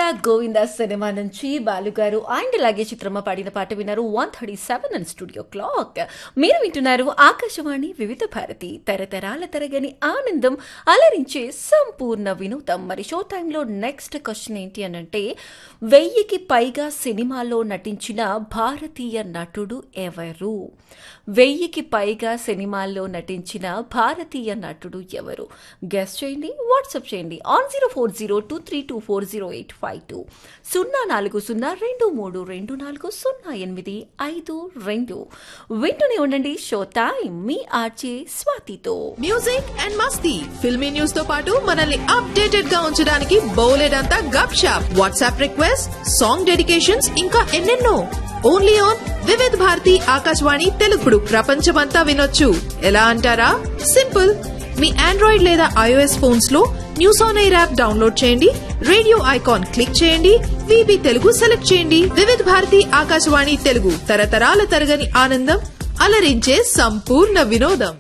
Govinda cinema నుంచి బాలుగారు and అలాగే చిత్రమ్మ పాడిన పాట విన్నారు one thirty seven and studio clock మీరు వింటున్నారు ఆకాశవాణి వివిధ భారతి తరతరాల తరగని ఆనందం అలరించే సంపూర్ణ వినోదం మరి షో టైంలో నెక్స్ట్ క్వశ్చన్ ఏంటి అని అంటే వెయ్యికి పైగా సినిమాల్లో నటించిన భారతీయ నటుడు ఎవరు వెయ్యికి పైగా సినిమాల్లో నటించిన భారతీయ నటుడు ఎవరు గెస్ట్ చేయండి వాట్సాప్ చేయండి on zero four zero two three two four zero eight five two సున్నా నాలుగు సున్నా రెండు మూడు రెండు నాలుగు సున్నా ఎనిమిది ఐదు రెండు వింటూనే ఉండండి షో టైం మీ ఆర్జే స్వాతితో మ్యూజిక్ అండ్ మస్తీ ఫిల్మీ న్యూస్ తో పాటు మనల్ని అప్డేటెడ్ గా ఉంచడానికి బౌలెడంతా గప్ షాప్ వాట్సాప్ రిక్వెస్ట్ సాంగ్ డెడికేషన్స్ ఇంకా ఎన్నెన్నో ఓన్లీ ఆన్ వివిధ్ భారతి ఆకాశవాణి తెలుగుడు ప్రపంచమంతా వినొచ్చు ఎలా అంటారా సింపుల్ మీ ఆండ్రాయిడ్ లేదా ఐఓఎస్ ఫోన్స్ లో news on air app download చేయండి రేడియో ఐకాన్ క్లిక్ చేయండి విబి తెలుగు సెలెక్ట్ చేయండి వివిధ భారతి ఆకాశవాణి తెలుగు తరతరాల తరగని ఆనందం అలరించే సంపూర్ణ వినోదం